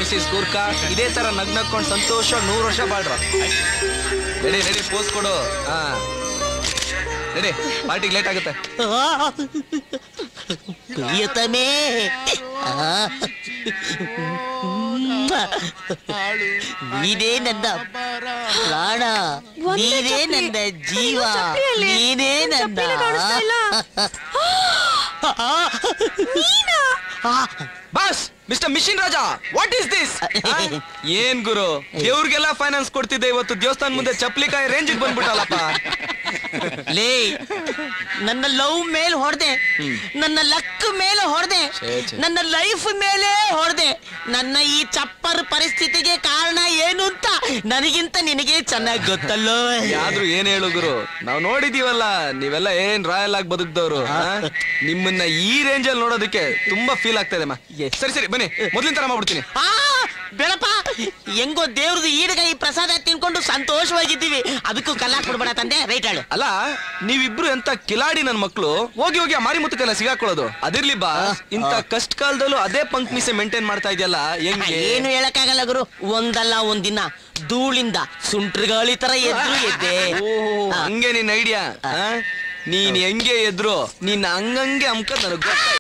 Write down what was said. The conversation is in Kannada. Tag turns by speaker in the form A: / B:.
A: ಮಿಸಿಸ್ ಗೂರ್ಖಾ ಇದೇ ತರ ನಗ್ ನಕ್ಕೊಂಡು ಸಂತೋಷ ನೂರು ವರ್ಷ ಬಾಳ್ರ ರೆಡಿ ರೆಡಿ ಪೋಸ್ ಕೊಡು ಹಾ ರೆಡಿ ಪಾರ್ಟಿಗೆ ಲೇಟ್ ಆಗುತ್ತೆ
B: ಪ್ರಿಯತಮೇ ಆ. ನೀನೇ ನನ್ನ ಪ್ರಾಣ
C: ಒಂದೇ
B: ನೀನೇ
C: ಚಪ್ಲಿ.
B: ನನ್ನ ಜೀವ
C: ಅಯ್ಯೋ, ಚಪ್ಲಿಯಲ್ಲಿ.
B: ನೀನೇ ನನ್ನ
C: ಚಪ್ಲಿನೇ ಕಾಣಿಸ್ತಾ ಇಲ್ಲ.
A: Boss mister machine Raja what is this ಏನ್ ಗುರು ದೇವ್ರಿಗೆಲ್ಲ ಫೈನಾನ್ಸ್ ಕೊಡ್ತಿದ್ದೆ ಇವತ್ತು ದೇವಸ್ಥಾನ ಮುಂದೆ ಚಪ್ಲಿಕಾಯಿ ರೇಂಜಿಗೆ ಬಂದ್ಬಿಟ್ಟಲ್ಲಪ್ಪ
B: ಲೇ ನನ್ನ ಲವ್ ಮೇಲೆ ಹೊಡೆದೆ ನನ್ನ ಲಕ್ ಮೇಲೆ ಹೊಡೆದೆ
A: ಛೇ, ಛೇ.
B: ನನ್ನ ಲೈಫ್ ಮೇಲೆ ಹೊಡೆದೆ ನನ್ನ ಈ ಚಪ್ಪರ್ ಪರಿಸ್ಥಿತಿಗೆ ಕಾರಣ ಏನು ಅಂತ ನನಗಿಂತ ನಿನಗೆ ಚೆನ್ನಾಗಿ ಗೊತ್ತಲ್ಲೋ
A: ಯಾದ್ರು ಏನ್ ಹೇಳು ಗುರು ನಾವ್ ನೋಡಿದೀವಲ್ಲ ನೀವೆಲ್ಲ ಏನ್ ರಾಯಲ್ ಆಗಿ ಬದುಕ್ದವ್ರು ಆ? ನಿಮ್ಮನ್ನ ಈ ರೇಂಜ್ ಅಲ್ಲಿ ನೋಡೋದಕ್ಕೆ ತುಂಬಾ ಫೀಲ್ ಆಗ್ತಾ ಇದೆ ಮಾ ಸರಿ ಸರಿ ಬನ್ನಿ ಮೊದ್ಲಿನ ತರ ಮಾಡ್ಬಿಡ್ತೀನಿ
B: ಆ ಬೇಡಪ್ಪ ಹೆಂಗೋ ದೇವ್ರದ್ದು ಈಡಗೈ ಪ್ರಸಾದ ತಿನ್ಕೊಂಡು ಸಂತೋಷವಾಗಿದ್ದೀವಿ ಅದಕ್ಕೂ ಕಲ್ಲ ಕೊಡ್ಬೇಡ ತಂದೆ ರೈಟ್ ಹೇಳು
A: ಅಲ್ಲ ನೀವಿಬ್ರು ಎಂತ ಕಿಲಾಡಿ ನನ್ ಮಕ್ಳು ಹೋಗಿ ಹೋಗಿ ಆ ಮಾರಿ ಮುತ್ತಕ್ಕೆಲ್ಲ ಸಿಗಾಕೊಳ್ಳೋದು ಅದಿರ್ಲಿ ಬಾ ಇಂತ ಕಷ್ಟ ಕಾಲದಲ್ಲೂ ಅದೇ ಪಂಕ್ ಮೀಸೆ ಮೇಂಟೈನ್ ಮಾಡ್ತಾ ಇದೆಯಲ್ಲ ಹೆಂಗೆ
B: ಏನು ಹೇಳಕ್ಕಾಗಲ್ಲ ಗುರು ಒಂದಲ್ಲ ಒಂದಿನ ಧೂಳಿಂದ ಸುಂಟ್ರಗಾಳಿ ತರ ಎದ್ರು ಎದ್ದೆ
A: ಓಹೋ,
B: ಆ.
A: ಹಂಗೆ ನಿನ್ ಐಡಿಯಾ ನೀನ್ ಹೆಂಗೆ ಎದ್ರು ನಿನ್ನ ಹಂಗಂಗೆ ಅಮ್ಕ ನನಗ್ ಗೊತ್ತಾಯ್ತು